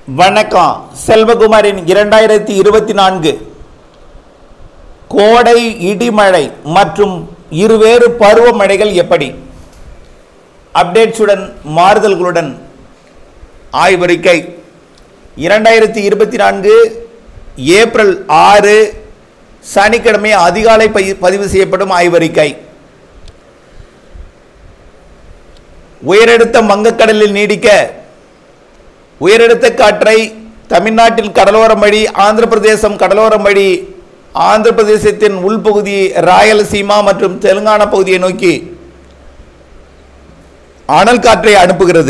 வணக்கம் செல்வகுமாரின் இரண்டாயிரத்தி இருபத்தி நான்கு கோடை இடிமழை மற்றும் இருவேறு பருவமழைகள் எப்படி அப்டேட்ஸுடன் மாறுதல்களுடன் ஆய்வறிக்கை இரண்டாயிரத்தி இருபத்தி நான்கு ஏப்ரல் ஆறு சனிக்கிழமை அதிகாலை பதி- பதிவு செய்யப்படும் ஆய்வறிக்கை உயரழுத்தம் வங்கக்கடலில் நீடிக்க உயரழுத்த காற்றை தமிழ்நாட்டின் கடலோரம் வழி ஆந்திர பிரதேசம் கடலோரம் வழி ஆந்திர பிரதேசத்தின் உள்பகுதி ராயலசீமா மற்றும் தெலுங்கானா பகுதியை நோக்கி அனல் காற்றை அனுப்புகிறது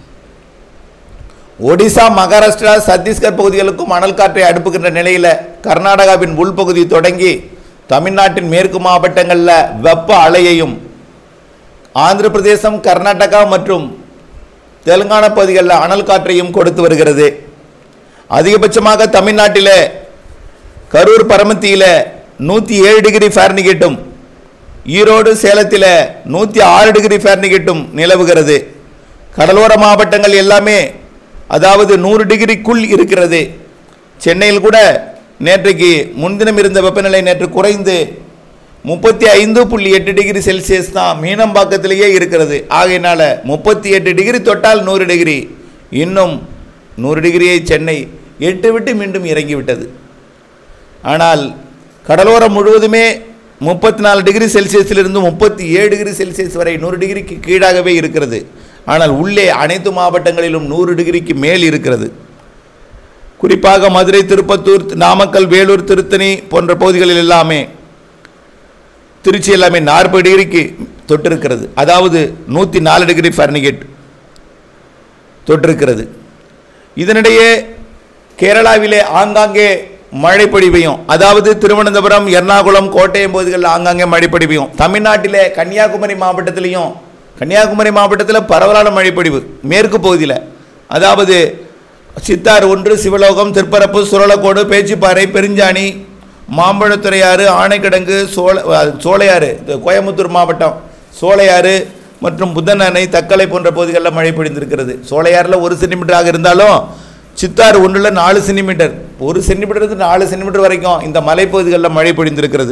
ஒடிசா மகாராஷ்டிரா சத்தீஸ்கர் பகுதிகளுக்கும் அனல் காற்றை அனுப்புகின்ற நிலையில் கர்நாடகாவின் உள்பகுதி தொடங்கி தமிழ்நாட்டின் மேற்கு மாவட்டங்களில் வெப்ப அலையையும் ஆந்திர பிரதேசம் கர்நாடகா மற்றும் தெலுங்கானா பகுதிகளில் அனல் காற்றையும் கொடுத்து வருகிறது அதிகபட்சமாக தமிழ்நாட்டில் கரூர் பரமத்தியில் நூற்றி ஏழு டிகிரி ஃபாரன்ஹீட்டும் ஈரோடு சேலத்தில் நூற்றி ஆறு டிகிரி ஃபாரன்ஹீட்டும் நிலவுகிறது கடலோர மாவட்டங்கள் எல்லாமே அதாவது நூறு டிகிரிக்குள் இருக்கிறது சென்னையில் கூட நேற்றைக்கு முன்தினம் இருந்த வெப்பநிலை நேற்று குறைந்து முப்பத்தி ஐந்து புள்ளி எட்டு டிகிரி செல்சியஸ் தான் மீனம்பாக்கத்திலேயே இருக்கிறது ஆகையினால முப்பத்தி எட்டு டிகிரி தொட்டால் நூறு டிகிரி இன்னும் நூறு டிகிரியை சென்னை எட்டு விட்டு மீண்டும் இறங்கிவிட்டது ஆனால் கடலோரம் முழுவதுமே முப்பத்தி நாலு டிகிரி செல்சியஸிலிருந்து முப்பத்தி ஏழு டிகிரி செல்சியஸ் வரை நூறு டிகிரிக்கு கீழாகவே இருக்கிறது ஆனால் உள்ளே அனைத்து மாவட்டங்களிலும் நூறு டிகிரிக்கு மேல் இருக்கிறது குறிப்பாக மதுரை திருப்பத்தூர் நாமக்கல் வேலூர் திருத்தணி போன்ற பகுதிகளில் எல்லாமே திருச்சி எல்லாமே நாற்பது டிகிரிக்கு தொட்டிருக்கிறது அதாவது நூற்றி நாலு டிகிரி ஃபாரன்ஹீட் தொட்டிருக்கிறது இதனிடையே கேரளாவிலே ஆங்காங்கே மழை பொழிவையும் அதாவது திருவனந்தபுரம் எர்ணாகுளம் கோட்டயம் பகுதிகளில் ஆங்காங்கே மழை பொழிவையும் தமிழ்நாட்டிலே கன்னியாகுமரி மாவட்டத்திலையும் கன்னியாகுமரி மாவட்டத்தில் பரவலான மழை பொழிவு மேற்கு பகுதியில் அதாவது சித்தார் ஒன்று சிவலோகம் திருப்பரப்பு சுரலக்கோடு பேச்சிப்பாறை பெருஞ்சாணி மாம்பழத்துறையாறு ஆனைக்கிடங்கு சோழ அஹ், சோலையாறு இது கோயம்புத்தூர் மாவட்டம் சோலையாறு மற்றும் புதன் அணை தக்கலை போன்ற பகுதிகளில் மழை பொழிந்திருக்கிறது சோலையாறில் ஒரு சென்டிமீட்டராக இருந்தாலும் சித்தாறு ஒன்றில் நாலு சென்டிமீட்டர் ஒரு சென்டிமீட்டருக்கு நாலு சென்டிமீட்டர் வரைக்கும் இந்த மலைப்பகுதிகளில் மழை பொழிந்திருக்கிறது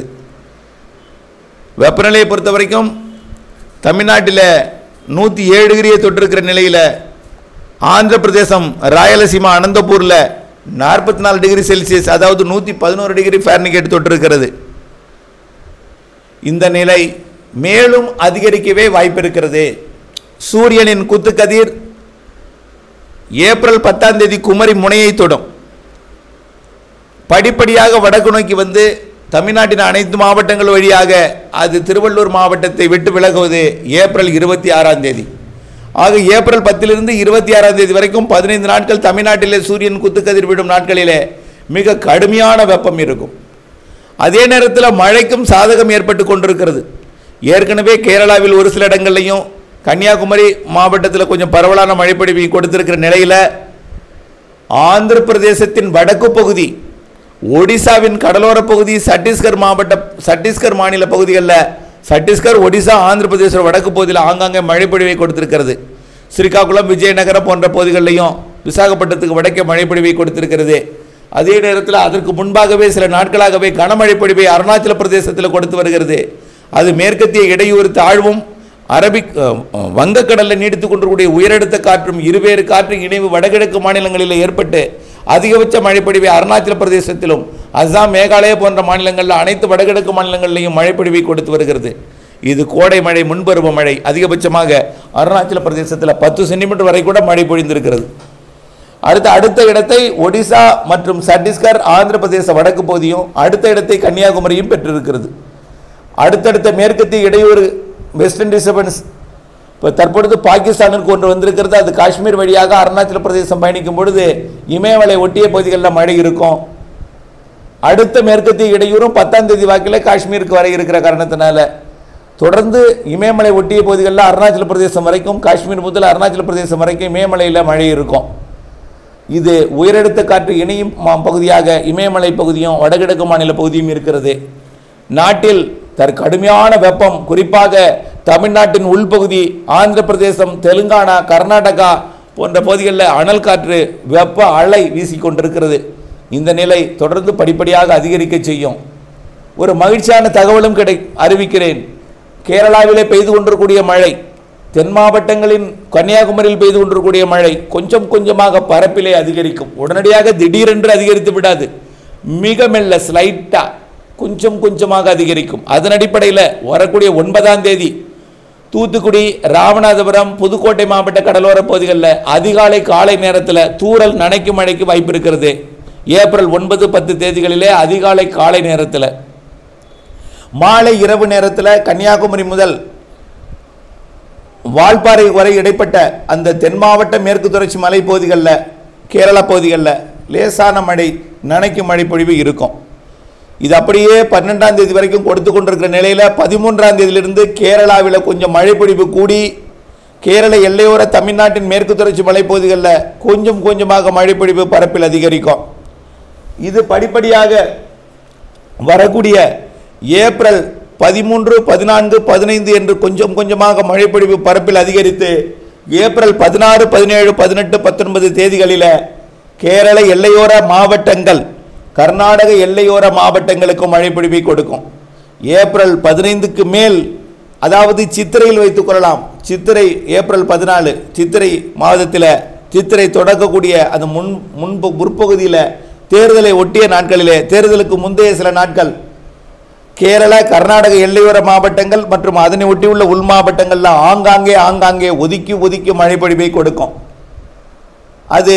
வெப்பநிலையை பொறுத்த வரைக்கும் தமிழ்நாட்டில் நூற்றி ஏழு டிகிரியை தொட்டிருக்கிற நிலையில் ஆந்திர பிரதேசம் ராயலசீமா அனந்தபூரில் நாற்பத்தி நாலு டிகிரி செல்சியஸ் அதாவது நூற்றி பதினோரு டிகிரி ஃபாரன்ஹீட் தொட்டிருக்கிறது இந்த நிலை மேலும் அதிகரிக்கவே வாய்ப்பிருக்கிறது சூரியனின் குத்துக்கதிர் ஏப்ரல் பத்தாம் தேதி குமரி முனையை தொடும் படிப்படியாக வடக்கு நோக்கி வந்து தமிழ்நாட்டின் அனைத்து மாவட்டங்கள் வழியாக அது திருவள்ளூர் மாவட்டத்தை விட்டு விலகுவது ஏப்ரல் இருபத்தி ஆறாம் தேதி ஆக ஏப்ரல் பத்திலிருந்து இருபத்தி ஆறாம் தேதி வரைக்கும் பதினைந்து நாட்கள் தமிழ்நாட்டிலே சூரியன் குத்துக்கதிர் விடும் நாட்களிலே மிக கடுமையான வெப்பம் இருக்கும் அதே நேரத்தில் மழைக்கும் சாதகம் ஏற்பட்டு கொண்டிருக்கிறது ஏற்கனவே கேரளாவில் ஒரு சில இடங்கள்லையும் கன்னியாகுமரி மாவட்டத்தில் கொஞ்சம் பரவலான மழைப்பொழிவை கொடுத்திருக்கிற நிலையில் ஆந்திர பிரதேசத்தின் வடக்கு பகுதி ஒடிசாவின் கடலோர பகுதி சத்தீஸ்கர் மாவட்ட சத்தீஸ்கர் மாநில பகுதிகளில் சத்தீஸ்கர் ஒடிசா ஆந்திர பிரதேச வடக்கு பகுதியில் ஆங்காங்கே மழைப்பொழிவை கொடுத்திருக்கிறது ஸ்ரீகாகுளம் விஜயநகரம் போன்ற பகுதிகளிலையும் விசாகப்பட்டினத்துக்கு வடக்கே மழைப்பொழிவை கொடுத்திருக்கிறது அதே நேரத்தில் அதற்கு முன்பாகவே சில நாட்களாகவே கனமழை பொழிவை அருணாச்சல பிரதேசத்தில் கொடுத்து வருகிறது அது மேற்கத்திய இடையூறு தாழ்வும் அரபிக் அஹ், அஹ், வங்கக்கடலில் நீடித்துக் கொண்டிருக்கூடிய உயரடுத்த காற்றும் இருவேறு காற்று இணைவு வடகிழக்கு மாநிலங்களில் ஏற்பட்டு அதிகபட்ச மழைப்பொழிவை அருணாச்சல பிரதேசத்திலும் அஸ்ஸாம் மேகாலயா போன்ற மாநிலங்களில் அனைத்து வடகிழக்கு மாநிலங்களிலையும் மழைப்பொழிவை கொடுத்து வருகிறது இது கோடை மழை முன்பருவ மழை அதிகபட்சமாக அருணாச்சல பிரதேசத்தில் பத்து சென்டிமீட்டர் வரை கூட மழை பொழிந்திருக்கிறது அடுத்த அடுத்த இடத்தை ஒடிசா மற்றும் சத்தீஸ்கர் ஆந்திர பிரதேச வடக்கு பகுதியும் அடுத்த இடத்தை கன்னியாகுமரியும் பெற்றிருக்கிறது அடுத்தடுத்த மேற்கத்திய இடையூறு வெஸ்டர்ன் டிஸ்டர்பன்ஸ் இப்போ தற்பொழுது பாகிஸ்தானிற்கு ஒன்று வந்திருக்கிறது அது காஷ்மீர் வழியாக அருணாச்சல பிரதேசம் பயணிக்கும் பொழுது இமயமலை ஒட்டிய பகுதிகளில் மழை இருக்கும் அடுத்த மேற்கத்திய இடையூறும் பத்தாம் தேதி வாக்கில் காஷ்மீருக்கு வர இருக்கிற காரணத்தினால தொடர்ந்து இமயமலை ஒட்டிய பகுதிகளில் அருணாச்சல பிரதேசம் வரைக்கும் காஷ்மீர் முதல் அருணாச்சல பிரதேசம் வரைக்கும் இமயமலையில் மழை இருக்கும் இது உயரடுத்த காற்று இணையும் மா- பகுதியாக இமயமலை பகுதியும் வடகிழக்கு மாநில பகுதியும் இருக்கிறது நாட்டில் தற் கடுமையான வெப்பம் குறிப்பாக தமிழ்நாட்டின் உள்பகுதி ஆந்திர பிரதேசம் தெலுங்கானா கர்நாடகா போன்ற பகுதிகளில் அனல் காற்று வெப்ப அலை வீசிக்கொண்டிருக்கிறது இந்த நிலை தொடர்ந்து படிப்படியாக அதிகரிக்க செய்யும் ஒரு மகிழ்ச்சியான தகவலும் கிடை அறிவிக்கிறேன் கேரளாவிலே பெய்து கொண்டிருக்கூடிய மழை தென் மாவட்டங்களின் கன்னியாகுமரியில் பெய்து கொண்டிருக்கூடிய மழை கொஞ்சம் கொஞ்சமாக பரப்பிலே அதிகரிக்கும் உடனடியாக திடீரென்று அதிகரித்து விடாது மிக மெல்ல ஸ்லைட்டாக கொஞ்சம் கொஞ்சமாக அதிகரிக்கும் அதன் அடிப்படையில் வரக்கூடிய ஒன்பதாம் தேதி தூத்துக்குடி ராமநாதபுரம் புதுக்கோட்டை மாவட்ட கடலோர பகுதிகளில் அதிகாலை காலை நேரத்தில் தூறல் நனைக்கும் மழைக்கு வாய்ப்பு இருக்கிறது ஏப்ரல் ஒன்பது பத்து தேதிகளிலே அதிகாலை காலை நேரத்தில் மாலை இரவு நேரத்தில் கன்னியாகுமரி முதல் வால்பாறை வரை இடைப்பட்ட அந்த தென் மாவட்ட மேற்கு தொடர்ச்சி மலை பகுதிகளில் கேரளா பகுதிகளில் லேசான மழை நனைக்கும் மழை பொழிவு இருக்கும் இது அப்படியே பன்னெண்டாம் தேதி வரைக்கும் கொடுத்து கொண்டிருக்கிற நிலையில் பதிமூன்றாம் தேதியிலிருந்து கேரளாவில் கொஞ்சம் மழை பொழிவு கூடி கேரள எல்லையோர தமிழ்நாட்டின் மேற்கு தொடர்ச்சி மலைப்பகுதிகளில் கொஞ்சம் கொஞ்சமாக மழை பொழிவு பரப்பில் அதிகரிக்கும் இது படிப்படியாக வரக்கூடிய ஏப்ரல் பதிமூன்று பதினான்கு பதினைந்து என்று கொஞ்சம் கொஞ்சமாக மழைப்பொழிவு பரப்பில் அதிகரித்து ஏப்ரல் பதினாறு பதினேழு பதினெட்டு பத்தொன்பது தேதிகளில் கேரள எல்லையோர மாவட்டங்கள் கர்நாடக எல்லையோர மாவட்டங்களுக்கும் மழைப்பொழிவை கொடுக்கும் ஏப்ரல் பதினைந்துக்கு மேல் அதாவது சித்திரையில் வைத்துக் கொள்ளலாம் சித்திரை ஏப்ரல் பதினாலு சித்திரை மாதத்தில் சித்திரை தொடங்கக்கூடிய அந்த முன் முன்பு முற்பகுதியில் தேர்தலை ஒட்டிய நாட்களிலே தேர்தலுக்கு முந்தைய சில நாட்கள் கேரள கர்நாடக எல்லையோர மாவட்டங்கள் மற்றும் அதனை ஒட்டியுள்ள உள் மாவட்டங்கள்ல ஆங்காங்கே ஆங்காங்கே ஒதுக்கி ஒதுக்கி மழை பொழிவை கொடுக்கும் அது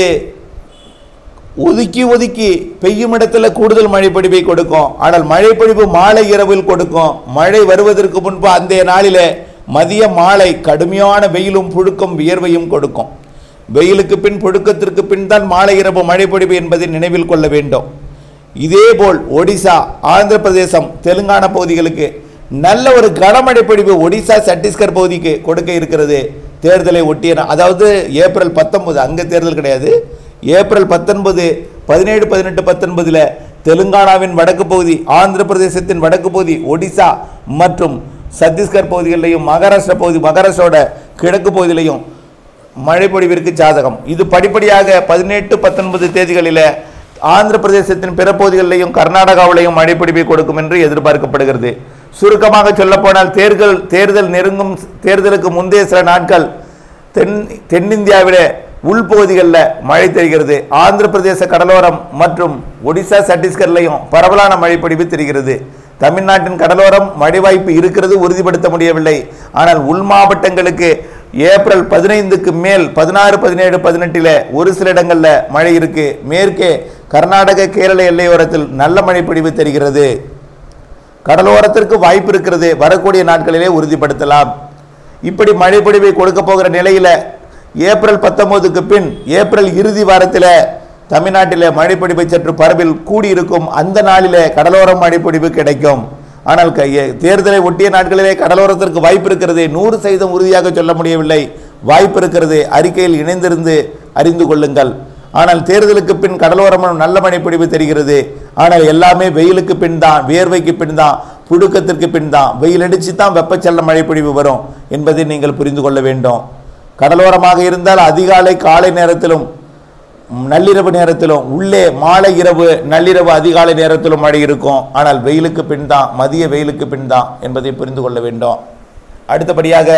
ஒதுக்கி ஒதுக்கி பெய்யும் இடத்துல கூடுதல் மழை பொழிவை கொடுக்கும் ஆனால் மழை பொழிவு மாலை இரவில் கொடுக்கும் மழை வருவதற்கு முன்பு அந்த நாளிலே மதிய மாலை கடுமையான வெயிலும் புழுக்கம் வியர்வையும் கொடுக்கும் வெயிலுக்கு பின் புழுக்கத்திற்கு பின் தான் மாலை இரவு மழை பொழிவு என்பதை நினைவில் கொள்ள வேண்டும் இதேபோல் ஒடிசா ஆந்திர பிரதேசம் தெலுங்கானா பகுதிகளுக்கு நல்ல ஒரு கனமழை பொழிவு ஒடிசா சத்தீஸ்கர் பகுதிக்கு கொடுக்க இருக்கிறது தேர்தலை ஒட்டிய நா- அதாவது ஏப்ரல் பத்தொன்பது அங்கே தேர்தல் கிடையாது ஏப்ரல் பத்தொன்பது பதினேழு பதினெட்டு பத்தொன்பதில் தெலுங்கானாவின் வடக்கு பகுதி ஆந்திர பிரதேசத்தின் வடக்கு பகுதி ஒடிசா மற்றும் சத்தீஸ்கர் பகுதிகளிலையும் மகாராஷ்டிரா பகுதி மகாராஷ்டிராவோட கிழக்கு பகுதியிலையும் மழை பொழிவிற்கு ஜாதகம் இது படிப்படியாக பதினெட்டு பத்தொன்பது தேதிகளில் ஆந்திர பிரதேசத்தின் பிற பகுதிகளிலையும் கர்நாடகாவிலையும் மழை பொழிவை கொடுக்கும் என்று எதிர்பார்க்கப்படுகிறது சுருக்கமாக சொல்லப்போனால் தேர்தல் தேர்தல் நெருங்கும் தேர்தலுக்கு முந்தைய சில நாட்கள் தென் தென்னிந்தியாவிலே உள்பகுதிகளில் மழை தெரிகிறது ஆந்திர பிரதேச கடலோரம் மற்றும் ஒடிசா சத்தீஸ்கர்லையும் பரவலான மழை பொழிவு தெரிகிறது தமிழ்நாட்டின் கடலோரம் மழை வாய்ப்பு இருக்கிறது உறுதிப்படுத்த முடியவில்லை ஆனால் உள் மாவட்டங்களுக்கு ஏப்ரல் பதினைந்துக்கு மேல் பதினாறு பதினேழு பதினெட்டில் ஒரு சில இடங்களில் மழை இருக்கு மேற்கே கர்நாடக கேரள எல்லையோரத்தில் நல்ல மழை பொழிவு தெரிகிறது கடலோரத்திற்கு வாய்ப்பு இருக்கிறது வரக்கூடிய நாட்களிலே உறுதிப்படுத்தலாம் இப்படி மழை பொழிவை கொடுக்க போகிற நிலையில் ஏப்ரல் பத்தொன்பதுக்கு பின் ஏப்ரல் இறுதி வாரத்தில் தமிழ்நாட்டில் மழைப்பொழிவை சற்று பரவில் கூடியிருக்கும் அந்த நாளிலே கடலோரம் மழைப்பொழிவு கிடைக்கும் ஆனால் க- எ- தேர்தலை ஒட்டிய நாட்களிலே கடலோரத்திற்கு வாய்ப்பு இருக்கிறது நூறு சதவீதம் உறுதியாக சொல்ல முடியவில்லை வாய்ப்பு இருக்கிறது அறிக்கையில் இணைந்திருந்து அறிந்து கொள்ளுங்கள் ஆனால் தேர்தலுக்கு பின் கடலோரமும் நல்ல மழைப்பொழிவு தெரிகிறது ஆனால் எல்லாமே வெயிலுக்கு பின் தான் வேர்வைக்கு பின் தான் புழுக்கத்திற்கு பின் தான் வெயில் அடிச்சு தான் வெப்பச்சலன மழைப்பொழிவு வரும் என்பதை நீங்கள் புரிந்து கொள்ள வேண்டும் கடலோரமாக இருந்தால் அதிகாலை காலை நேரத்திலும் ம், நள்ளிரவு நேரத்திலும் உள்ளே மாலை இரவு நள்ளிரவு அதிகாலை நேரத்திலும் மழை இருக்கும் ஆனால் வெயிலுக்கு பின் தான் மதிய வெயிலுக்கு பின் தான் என்பதை புரிந்து கொள்ள வேண்டும் அடுத்தபடியாக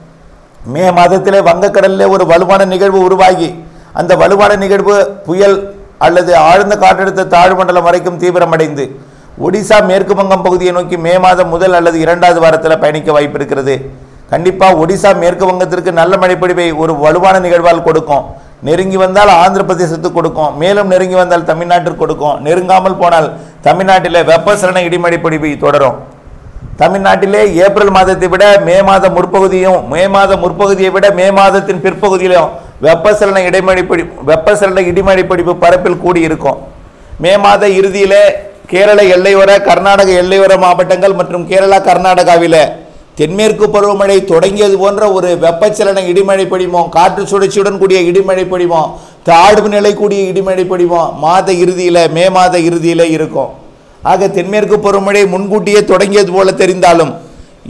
மே மாதத்திலே வங்கக்கடலிலே ஒரு வலுவான நிகழ்வு உருவாகி அந்த வலுவான நிகழ்வு புயல் அல்லது ஆழ்ந்த காற்றழுத்த தாழ்வு மண்டலம் வரைக்கும் தீவிரமடைந்து ஒடிசா மேற்கு வங்கம் பகுதியை நோக்கி மே மாதம் முதல் அல்லது இரண்டாவது வாரத்தில் பயணிக்க வாய்ப்பு இருக்கிறது கண்டிப்பாக ஒடிசா மேற்கு வங்கத்திற்கு நல்ல மழைப்பொழிவை ஒரு வலுவான நிகழ்வால் கொடுக்கும் நெருங்கி வந்தால் ஆந்திர பிரதேசத்துக்கு கொடுக்கும் மேலும் நெருங்கி வந்தால் தமிழ்நாட்டிற்கு கொடுக்கும் நெருங்காமல் போனால் தமிழ்நாட்டிலே வெப்பசலன இடிமழை பொழிவு தொடரும் தமிழ்நாட்டிலே ஏப்ரல் மாதத்தை விட மே மாத முற்பகுதியும் மே மாத முற்பகுதியை விட மே மாதத்தின் பிற்பகுதியிலும் வெப்பசலன இடைமழை பொழி வெப்பசலன இடிமழை பொழிவு பரப்பில் கூடி இருக்கும் மே மாத இறுதியிலே கேரள எல்லையோர கர்நாடக எல்லையோர மாவட்டங்கள் மற்றும் கேரளா கர்நாடகாவில தென்மேற்கு பருவமழை தொடங்கியது போன்ற ஒரு வெப்பச்சலன இடிமழை பொழிவும் காற்று சுழற்சியுடன் கூடிய இடிமழை பொழிவும் தாழ்வு நிலை கூடிய இடிமழை பொழிவும் மாத இறுதியில மே மாத இறுதியில இருக்கும் ஆக தென்மேற்கு பருவமழை முன்கூட்டியே தொடங்கியது போல தெரிந்தாலும்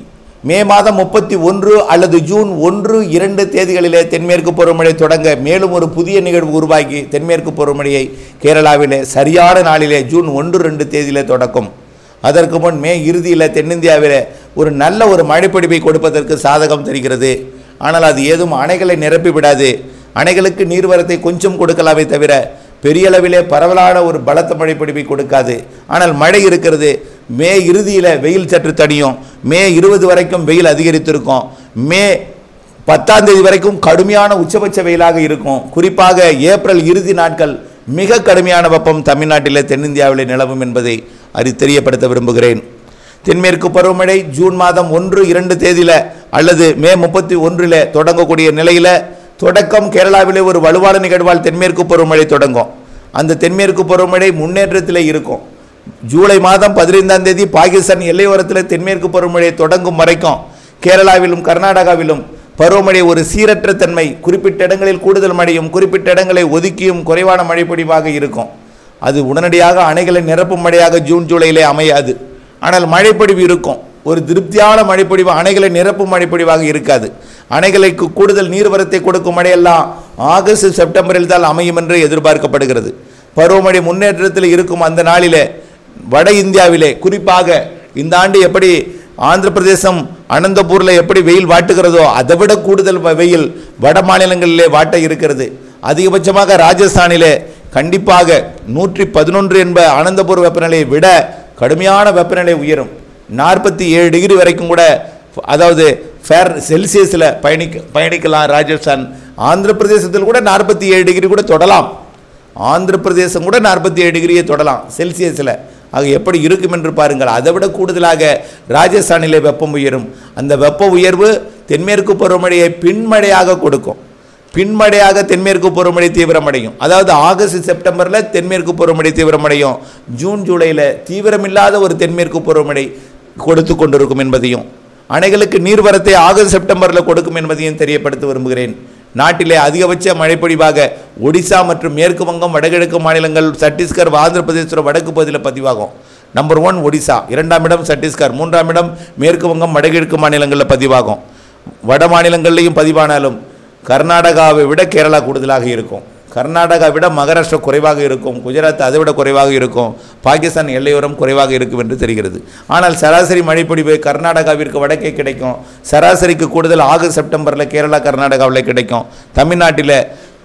மே மாதம் முப்பத்தி ஒன்று அல்லது ஜூன் ஒன்று இரண்டு தேதிகளிலே தென்மேற்கு பருவமழை தொடங்க மேலும் ஒரு புதிய நிகழ்வு உருவாக்கி தென்மேற்கு பருவமழையை கேரளாவிலே சரியான நாளிலே ஜூன் ஒன்று ரெண்டு தேதியிலே தொடக்கும் அதற்கு முன் மே இறுதியில் தென்னிந்தியாவிலே ஒரு நல்ல ஒரு மழைப்பிடிப்பை கொடுப்பதற்கு சாதகம் தெரிகிறது ஆனால் அது ஏதும் அணைகளை நிரப்பி விடாது அணைகளுக்கு நீர்வரத்தை கொஞ்சம் கொடுக்கலாமே தவிர பெரிய அளவிலே பரவலான ஒரு பலத்த மழைப்பிடிப்பை கொடுக்காது ஆனால் மழை இருக்கிறது மே இறுதியில் வெயில் சற்று தணியும் மே இருபது வரைக்கும் வெயில் அதிகரித்திருக்கும் மே பத்தாம் தேதி வரைக்கும் கடுமையான உச்சபட்ச வெயிலாக இருக்கும் குறிப்பாக ஏப்ரல் இறுதி நாட்கள் மிக கடுமையான வெப்பம் தமிழ்நாட்டிலே தென்னிந்தியாவிலே நிலவும் என்பதை அறி தெரியப்படுத்த விரும்புகிறேன் தென்மேற்கு பருவமழை ஜூன் மாதம் ஒன்று இரண்டு தேதியில் அல்லது மே முப்பத்தி ஒன்றில் தொடங்கக்கூடிய நிலையில் தொடக்கம் கேரளாவிலே ஒரு வலுவான நிகழ்வால் தென்மேற்கு பருவமழை தொடங்கும் அந்த தென்மேற்கு பருவமழை முன்னேற்றத்திலே இருக்கும் ஜூலை மாதம் பதினைந்தாம் தேதி பாகிஸ்தான் எல்லையோரத்தில் தென்மேற்கு பருவமழை தொடங்கும் வரைக்கும் கேரளாவிலும் கர்நாடகாவிலும் பருவமழை ஒரு சீரற்ற தன்மை குறிப்பிட்ட இடங்களில் கூடுதல் மழையும் குறிப்பிட்ட இடங்களை ஒதுக்கியும் குறைவான மழைப்பொழிவாக இருக்கும் அது உடனடியாக அணைகளை நிரப்பும் மழையாக ஜூன் ஜூலையிலே அமையாது ஆனால் மழைப்பொழிவு இருக்கும் ஒரு திருப்தியான மழைப்பொழிவு அணைகளை நிரப்பும் மழைப்பொழிவாக இருக்காது அணைகளுக்கு கூடுதல் நீர்வரத்தை கொடுக்கும் மழையெல்லாம் ஆகஸ்ட் செப்டம்பரில் தான் அமையும் என்று எதிர்பார்க்கப்படுகிறது பருவமழை முன்னேற்றத்தில் இருக்கும் அந்த நாளிலே வட இந்தியாவிலே குறிப்பாக இந்த ஆண்டு எப்படி ஆந்திர பிரதேசம் அனந்தபூரில் எப்படி வெயில் வாட்டுகிறதோ அதை விட கூடுதல் வ- வெயில் வட மாநிலங்களிலே வாட்ட இருக்கிறது அதிகபட்சமாக ராஜஸ்தானிலே கண்டிப்பாக நூற்றி பதினொன்று என்ப அனந்தபூர் வெப்பநிலையை விட கடுமையான வெப்பநிலை உயரும் நாற்பத்தி ஏழு டிகிரி வரைக்கும் கூட அதாவது ஃபேர் செல்சியஸில் பயணிக்க பயணிக்கலாம் ராஜஸ்தான் ஆந்திர பிரதேசத்தில் கூட நாற்பத்தி ஏழு டிகிரி கூட தொடலாம் ஆந்திர பிரதேசம் கூட நாற்பத்தி ஏழு டிகிரியை தொடலாம் செல்சியஸில் ஆக எப்படி இருக்கும் என்று பாருங்கள் அதை விட கூடுதலாக ராஜஸ்தானிலே வெப்பம் உயரும் அந்த வெப்ப உயர்வு தென்மேற்கு பருவமழையை பின்மழையாக கொடுக்கும் பின்மழையாக தென்மேற்கு பருவமழை தீவிரமடையும் அதாவது ஆகஸ்ட் செப்டம்பரில் தென்மேற்கு பருவமழை தீவிரமடையும் ஜூன் ஜூலையில் தீவிரமில்லாத ஒரு தென்மேற்கு பருவமழை கொடுத்து கொண்டிருக்கும் என்பதையும் அணைகளுக்கு நீர்வரத்தை ஆகஸ்ட் செப்டம்பரில் கொடுக்கும் என்பதையும் தெரியப்படுத்த விரும்புகிறேன் நாட்டிலே அதிகபட்ச மழைப்பொழிவாக ஒடிசா மற்றும் மேற்கு வங்கம் வடகிழக்கு மாநிலங்கள் சத்தீஸ்கர் ஆந்திர பிரதேச வடக்கு பகுதியில் பதிவாகும் நம்பர் ஒன் ஒடிசா இரண்டாம் இடம் சத்தீஸ்கர் மூன்றாம் இடம் மேற்கு வங்கம் வடகிழக்கு மாநிலங்களில் பதிவாகும் வட மாநிலங்கள்லையும் பதிவானாலும் கர்நாடகாவை விட கேரளா கூடுதலாக இருக்கும் கர்நாடகா விட மகாராஷ்டிரா குறைவாக இருக்கும் குஜராத் அதை விட குறைவாக இருக்கும் பாகிஸ்தான் எல்லையோரம் குறைவாக இருக்கும் என்று தெரிகிறது ஆனால் சராசரி மழைப்பொழிவு கர்நாடகாவிற்கு வடக்கே கிடைக்கும் சராசரிக்கு கூடுதல் ஆகஸ்ட் செப்டம்பரில் கேரளா கர்நாடகாவில் கிடைக்கும் தமிழ்நாட்டில்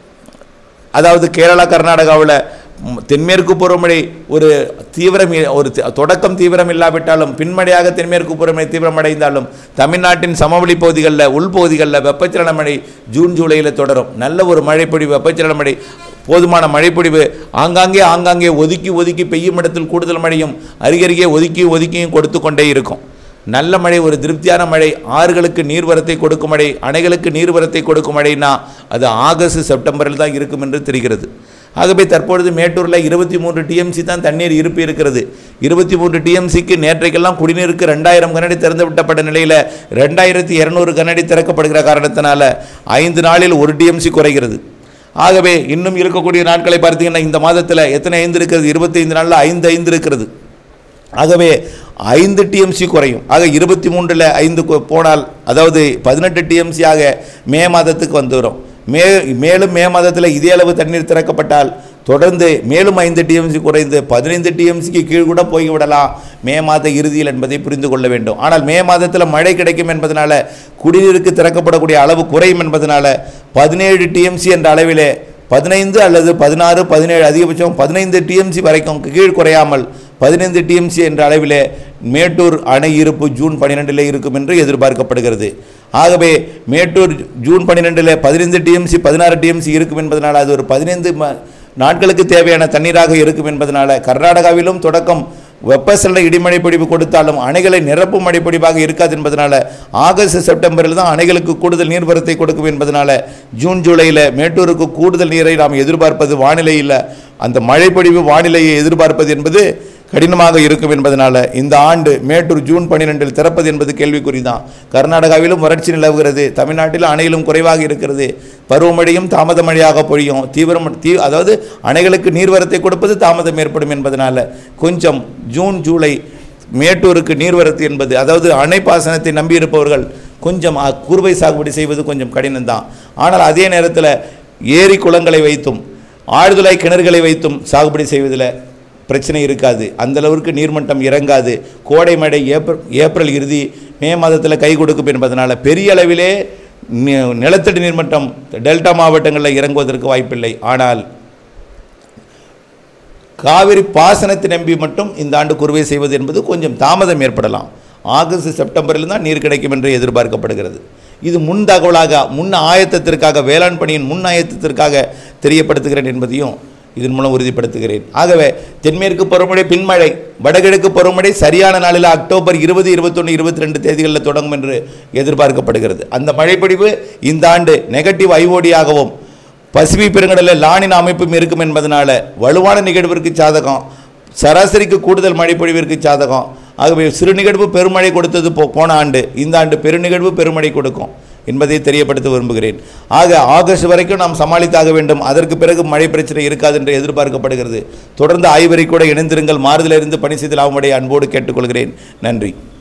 அதாவது கேரளா கர்நாடகாவில் ம், தென்மேற்கு பருவமழை ஒரு தீவிரம் இ- ஒரு தி- தொடக்கம் தீவிரம் இல்லாவிட்டாலும் பின்மழையாக தென்மேற்கு பருவமழை தீவிரமடைந்தாலும் தமிழ்நாட்டின் சமவெளி பகுதிகளில் உள்பகுதிகளில் வெப்பச்சலன மழை ஜூன் ஜூலையில் தொடரும் நல்ல ஒரு மழைப்பொழிவு வெப்பச்சலன மழை போதுமான மழைப்பொழிவு ஆங்காங்கே ஆங்காங்கே ஒதுக்கி ஒதுக்கி பெய்யும் இடத்தில் கூடுதல் மழையும் அருகருகே ஒதுக்கி ஒதுக்கியும் கொடுத்து கொண்டே இருக்கும் நல்ல மழை ஒரு திருப்தியான மழை ஆறுகளுக்கு நீர்வரத்தை கொடுக்கும் மழை அணைகளுக்கு நீர்வரத்தை கொடுக்கும் மழைனா அது ஆகஸ்ட் செப்டம்பரில் தான் இருக்கும் என்று தெரிகிறது ஆகவே தற்பொழுது மேட்டூரில் இருபத்தி மூன்று டிஎம்சி தான் தண்ணீர் இருப்பு இருக்கிறது இருபத்தி மூன்று டிஎம்சிக்கு நேற்றைக்கெல்லாம் குடிநீருக்கு ரெண்டாயிரம் கனடி திறந்து விட்டப்பட்ட நிலையில் ரெண்டாயிரத்தி இரநூறு கனடி திறக்கப்படுகிற காரணத்தினால ஐந்து நாளில் ஒரு டிஎம்சி குறைகிறது ஆகவே இன்னும் இருக்கக்கூடிய நாட்களை பார்த்தீங்கன்னா இந்த மாதத்தில் எத்தனை ஐந்து இருக்கிறது இருபத்தைந்து நாளில் ஐந்து ஐந்து இருக்கிறது ஆகவே ஐந்து டிஎம்சி குறையும் ஆக இருபத்தி மூன்றில் ஐந்து கு- போனால் அதாவது பதினெட்டு டிஎம்சி ஆக மே மாதத்துக்கு வந்துடும் மே மேலும் மே மாதத்தில் இதே அளவு தண்ணீர் திறக்கப்பட்டால் தொடர்ந்து மேலும் ஐந்து டிஎம்சி குறைந்து பதினைந்து டிஎம்சிக்கு கீழ் கூட போய்விடலாம் மே மாத இறுதியில் என்பதை புரிந்து கொள்ள வேண்டும் ஆனால் மே மாதத்தில் மழை கிடைக்கும் என்பதனால குடிநீருக்கு திறக்கப்படக்கூடிய அளவு குறையும் என்பதனால பதினேழு டிஎம்சி என்ற அளவிலே பதினைந்து அல்லது பதினாறு பதினேழு அதிகபட்சம் பதினைந்து டிஎம்சி வரைக்கும் கீழ் குறையாமல் பதினைந்து டிஎம்சி என்ற அளவிலே மேட்டூர் அணை இருப்பு ஜூன் பன்னிரெண்டில் இருக்கும் என்று எதிர்பார்க்கப்படுகிறது ஆகவே மேட்டூர் ஜூன் பன்னிரெண்டில் பதினைந்து டிஎம்சி பதினாறு டிஎம்சி இருக்கும் என்பதனால் அது ஒரு பதினைந்து ம நாட்களுக்கு தேவையான தண்ணீராக இருக்கும் என்பதனால கர்நாடகாவிலும் தொடக்கம் வெப்பசலன இடிமழை பொழிவு கொடுத்தாலும் அணைகளை நிரப்பும் மழைப்பொழிவாக இருக்காது என்பதனால ஆகஸ்ட் செப்டம்பரில் தான் அணைகளுக்கு கூடுதல் நீர்வரத்தை கொடுக்கும் என்பதனால ஜூன் ஜூலையில் மேட்டூருக்கு கூடுதல் நீரை நாம் எதிர்பார்ப்பது வானிலையில் அந்த மழைப்பொழிவு வானிலையை எதிர்பார்ப்பது என்பது கடினமாக இருக்கும் என்பதனால இந்த ஆண்டு மேட்டூர் ஜூன் பன்னிரெண்டில் திறப்பது என்பது கேள்விக்குறி தான் கர்நாடகாவிலும் வறட்சி நிலவுகிறது தமிழ்நாட்டில் அணையிலும் குறைவாக இருக்கிறது பருவமழையும் தாமத மழையாக பொழியும் தீவிரம் தீ அதாவது அணைகளுக்கு நீர்வரத்தை கொடுப்பது தாமதம் ஏற்படும் என்பதனால கொஞ்சம் ஜூன் ஜூலை மேட்டூருக்கு நீர்வரத்து என்பது அதாவது அணை பாசனத்தை நம்பியிருப்பவர்கள் கொஞ்சம் அ- குறுவை சாகுபடி செய்வது கொஞ்சம் கடினம்தான் ஆனால் அதே நேரத்தில் ஏரி குளங்களை வைத்தும் ஆழ்துளை கிணறுகளை வைத்தும் சாகுபடி செய்வதில் பிரச்சனை இருக்காது அந்த அளவிற்கு நீர்மட்டம் இறங்காது கோடை மழை ஏப்ரல் ஏப்ரல் இறுதி மே மாதத்தில் கை கொடுக்கும் என்பதனால பெரிய அளவிலே நி- நிலத்தடி நீர்மட்டம் டெல்டா மாவட்டங்களில் இறங்குவதற்கு வாய்ப்பில்லை ஆனால் காவிரி பாசனத்தை நம்பி மட்டும் இந்த ஆண்டு குறுவை செய்வது என்பது கொஞ்சம் தாமதம் ஏற்படலாம் ஆகஸ்ட் செப்டம்பரில் தான் நீர் கிடைக்கும் என்று எதிர்பார்க்கப்படுகிறது இது முன் தகவலாக முன் ஆயத்தத்திற்காக வேளாண் பணியின் முன் ஆயத்தத்திற்காக தெரியப்படுத்துகிறேன் என்பதையும் இதன் மூலம் உறுதிப்படுத்துகிறேன் ஆகவே தென்மேற்கு பருவமழை பின்மழை வடகிழக்கு பருவமழை சரியான நாளில் அக்டோபர் இருபது இருபத்தொன்று இருபத்தி ரெண்டு தேதிகளில் தொடங்கும் என்று எதிர்பார்க்கப்படுகிறது அந்த மழைப்பொழிவு இந்த ஆண்டு நெகட்டிவ் ஐஓடியாகவும் பசிபிக் பெருங்கடலில் லானின் அமைப்பும் இருக்கும் என்பதனால வலுவான நிகழ்விற்கு சாதகம் சராசரிக்கு கூடுதல் மழைப்பொழிவிற்கு சாதகம் ஆகவே சிறு நிகழ்வு பெருமழை கொடுத்தது போ போன ஆண்டு இந்த ஆண்டு பெருநிகழ்வு பெருமழை கொடுக்கும் என்பதை தெரியப்படுத்த விரும்புகிறேன் ஆக ஆகஸ்ட் வரைக்கும் நாம் சமாளித்தாக வேண்டும் அதற்கு பிறகு மழை பிரச்சனை இருக்காது என்று எதிர்பார்க்கப்படுகிறது தொடர்ந்து ஆய்வறை கூட இணைந்திருங்கள் மாறுதலிருந்து பணி செய்து லாபமடைய அன்போடு கேட்டுக்கொள்கிறேன் நன்றி